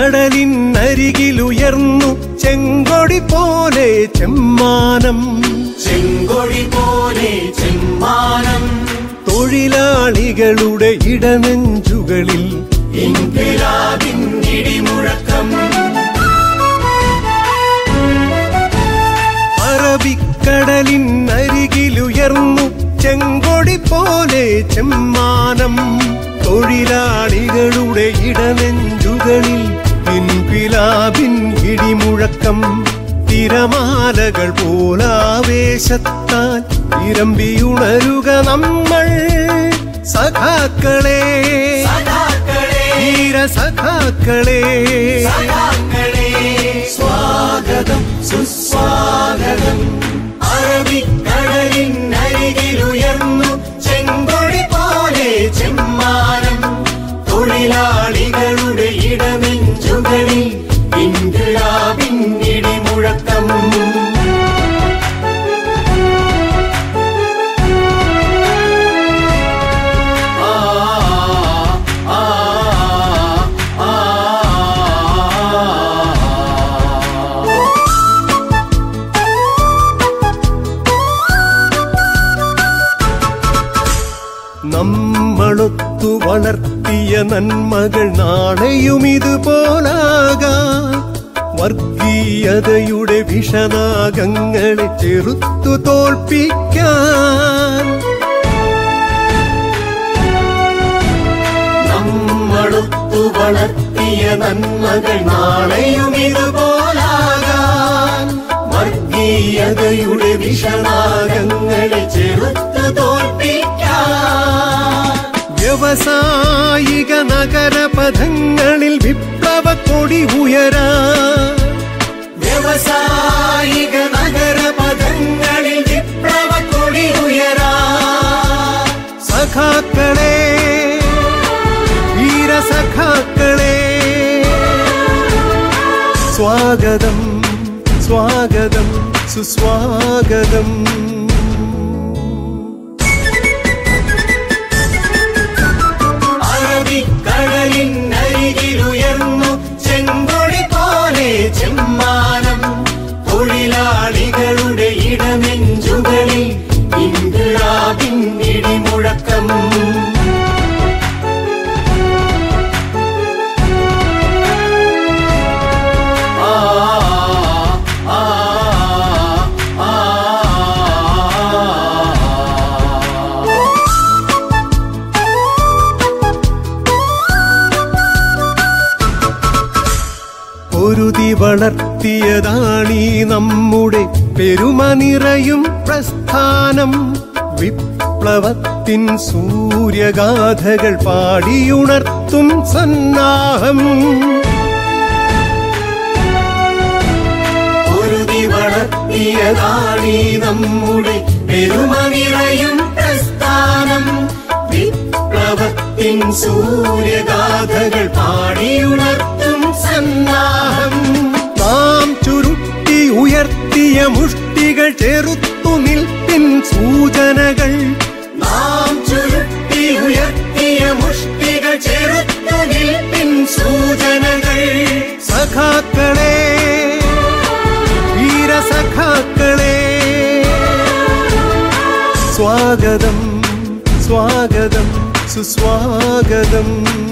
അറബിക്കടലിനരികിലുയർന്നു ചെങ്കൊടി പോലെ ചെമ്മാനം ചെങ്കൊടി പോലെ ചെമ്മാനം തൊഴിലാളികളുടെ ഇടനെഞ്ചുകളിൽ ഇൻകിലാബിൻ ഇടിമുഴക്കം അറബിക്കടലിനരികിലുയർന്നു ചെങ്കൊടി പോലെ ചെമ്മാനം തൊഴിലാളികളുടെ ഇടനെഞ്ചുകളിൽ ഇൻപിലാബിൻ ഇടിമുഴക്കം തിരമാലകൾ പോലാവേശത്താൽ ഇരമ്പിയുണരുക നമ്മൾ സഖാക്കളെ സഖാക്കളെ വീരസഖാക്കളെ സഖാക്കളെ സ്വാഗതം സുസ്വാഗതം അറബിക്കടലിൻ അരികിലുയർന്നു ചെങ്കൊടി പോലെ ചെമ്മാനം തൊഴിലാളികളുടെ ഇടനെഞ്ചുകളിൽ ഇൻകിലാബിൻ ഇടിമുഴക്കം ആ ആ ആ ആ നമ്മളൊത്തു വളർത്തിയ നന്മകൾ നാളെയും ഇതുപോലാകാം വർഗീയതയുടെ വിഷനാഗങ്ങളെ ചെറുത്തു തോൽപ്പിക്കാൻ നമ്മളൊത്തു വളർത്തിയ നന്മകൾ നാളെയും ഇതുപോലാകാൻ വർഗീയതയുടെ വിഷനാഗങ്ങളെ ചെറുത്തു തോൽപ്പിക്കാൻ വ്യവസായിക നഗരപഥങ്ങളിൽ വിപ്ലവ കൊടി ഉയരാ വ്യവസായിക നഗരപഥങ്ങളിൽ വിപ്ലവ കൊടി ഉയരാ സഖാക്കളെ വീരസഖാക്കളെ സ്വാഗതം സ്വാഗതം സുസ്വാഗതം അറബിക്കടലിൻ അരികിലുയർന്നു ചെങ്കൊടി പോലെ ചെമ്മാനം തൊഴിലാളികളുടെ ഇടനെഞ്ചുകളിൽ ഇൻകിലാബിൻ ഇടിമുഴക്കം ആ ആ ആ ആ പൊരുതി വളർത്തിയതാണീ നമ്മുടെ പെരുമ നിറയും പ്രസ്ഥാനം വിപ്ലവത്തിൻ സൂര്യഗാഥകൾ പാടിയുണർത്തും സന്നാഹം പൊരുതി വളർത്തിയതാണീ നമ്മുടെ പെരുമ നിറയും പ്രസ്ഥാനം വിപ്ലവത്തിൻ സൂര്യഗാഥകൾ പാടിയുണർത്തും സന്നാഹം നാം ചുരുട്ടി ഉയർത്തിയ മുഷ്ടികൾ ചെറുത്തു നിൽപ്പിൻ സൂചനകൾ നാം ചുരുട്ടി ഉയർത്തിയ മുഷ്ടികൾ ചെറുത്തു നിൽപ്പിൻ സൂചനകൾ സഖാക്കളെ വീരസഖാക്കളെ സ്വാഗതം സ്വാഗതം സുസ്വാഗതം